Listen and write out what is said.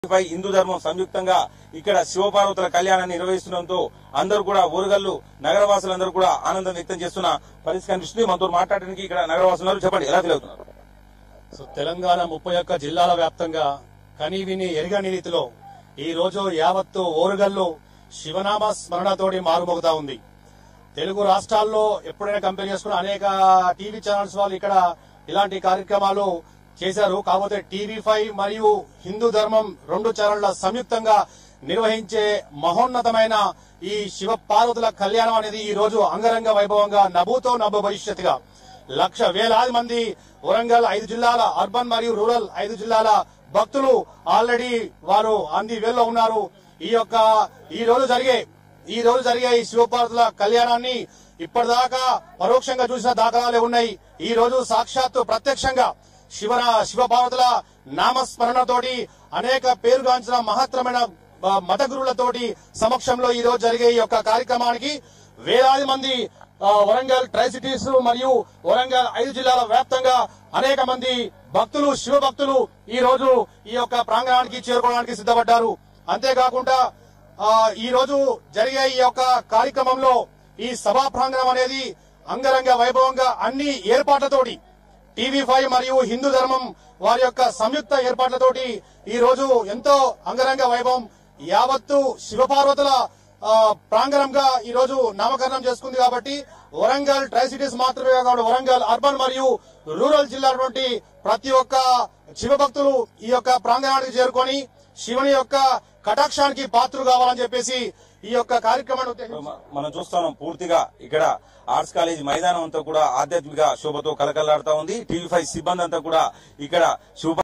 పై హిందూ ధర్మం సంయుక్తంగా ఇక్కడ శివపార్వతుల కళ్యాణాన్ని నిర్వహిస్తుండటంతో అందరూ కూడా ఊరుగల్లు నగరవాసులందరూ కూడా ఆనందం వ్యక్తం చేస్తున్న పరిస్థితి కనిపిస్తుంది మనతో మాట్లాడడానికి ఇక్కడ నగరవాసులు చెప్పండి ఎలా ఫీల్ అవుతున్నారు సో తెలంగాణ ముప్పై ఒక్క జిల్లాల వ్యాప్తంగా కనీవిని ఎరగని రీతిలో ఈ రోజు యావత్తు ఓరుగల్లు శివనామ స్మరణతోటి మారుమోగుతా ఉంది తెలుగు రాష్ట్రాల్లో ఎప్పుడైనా కంపేర్ చేసుకున్న అనేక టీవీ ఛానల్స్ వాళ్ళు ఇక్కడ ఇలాంటి కార్యక్రమాలు చేశారు కాకపోతే టీవీ ఫైవ్ మరియు హిందూ ధర్మం రెండు ఛానళ్ల సంయుక్తంగా నిర్వహించే మహోన్నతమైన ఈ శివ పార్వతుల కళ్యాణం అనేది ఈ రోజు అంగరంగ వైభవంగా నభూతో నభ భవిష్యత్తుగా లక్ష వేలాది మంది వరంగల్ ఐదు జిల్లాల అర్బన్ మరియు రూరల్ ఐదు జిల్లాల భక్తులు ఆల్రెడీ వారు అంది వేల్లో ఉన్నారు ఈ యొక్క ఈ రోజు జరిగే ఈ రోజు జరిగే ఈ శివపార్వతుల కళ్యాణాన్ని ఇప్పటిదాకా పరోక్షంగా చూసిన దాఖలాలే ఉన్నాయి ఈ రోజు సాక్షాత్తు ప్రత్యక్షంగా శివన శివపార్వతుల నామస్మరణతోటి అనేక పేరుగాంచిన మహత్తరమైన ఆ, మత గురువులతోటి సమక్షంలో ఈ రోజు జరిగే ఈ యొక్క కార్యక్రమానికి వేలాది మంది ఆ, వరంగల్ ట్రై సిటీస్ మరియు వరంగల్ ఐదు జిల్లాల వ్యాప్తంగా అనేక మంది భక్తులు శివ భక్తులు ఈ రోజు ఈ యొక్క ప్రాంగణానికి చేరుకోవడానికి సిద్ధపడ్డారు అంతేకాకుండా ఆ, ఈ రోజు జరిగే ఈ యొక్క కార్యక్రమంలో ఈ సభా ప్రాంగణం అనేది అంగరంగ వైభవంగా అన్ని ఏర్పాట్లతోటి టీవీ ఫైవ్ మరియు హిందూ ధర్మం వారి యొక్క సంయుక్త ఏర్పాట్లతోటి ఈ రోజు ఎంతో అంగరంగ వైభవం యావత్తు శివపార్వతుల ఆ, ప్రాంగణంగా ఈ రోజు నామకరణం చేసుకుంది కాబట్టి వరంగల్ ట్రై సిటీస్ మాత్రమే కాకుండా వరంగల్ అర్బన్ మరియు రూరల్ జిల్లాటువంటి ప్రతి ఒక్క శివభక్తులు ఈ యొక్క ప్రాంగణానికి చేరుకొని శివుని యొక్క కటాక్షానికి పాత్రలు కావాలని చెప్పేసి ఈ యొక్క కార్యక్రమాన్ని ఉద్దేశించి మ- మనం చూస్తున్నాం పూర్తిగా ఇక్కడ ఆర్ట్స్ కాలేజ్ మైదానం అంతా కూడా ఆధ్యాత్మిక శోభతో కలకల్లాడుతా ఉంది టీవీ ఫైవ్ సిబ్బంది అంతా కూడా ఇక్కడ శివ